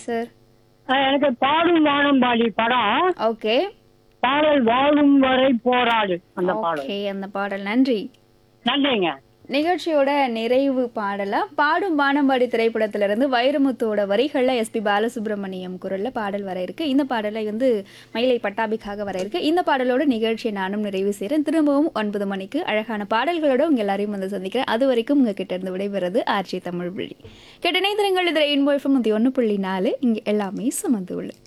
sir அஹ் எனக்கு பாடும் வானம்பாடி படம் ஓகே பாடல் வாழும் வரை போராடு அந்த பாடல் ஓகே அந்த பாடல் நன்றி நன்றிங்க நிகழ்ச்சியோட நிறைவு பாடலா பாடும் வானம்பாடி திரைப்படத்திலிருந்து வைரமுத்துவோட வரிகள்ல எஸ்பி பாலசுப்ரமணியம் குரல்ல பாடல் வர இருக்கு இந்த பாடலை வந்து மயிலை பட்டாபிக்காக வர இருக்கு இந்த பாடலோட நிகழ்ச்சியை நானும் நிறைவு செய்கிறேன் திரும்பவும் ஒன்பது மணிக்கு அழகான பாடல்களோட உங்க எல்லாரையும் வந்து சந்திக்கிறேன் அது வரைக்கும் உங்ககிட்ட இருந்து விடைபெறுது ஆர்ஜி தமிழ் வழி கேட்ட நேந்திரங்கள் இது ரெயின்போ எஃப்எம் நூற்றி ஒன்று புள்ளி நாலு இங்கே எல்லாமே சுமந்து உள்ளது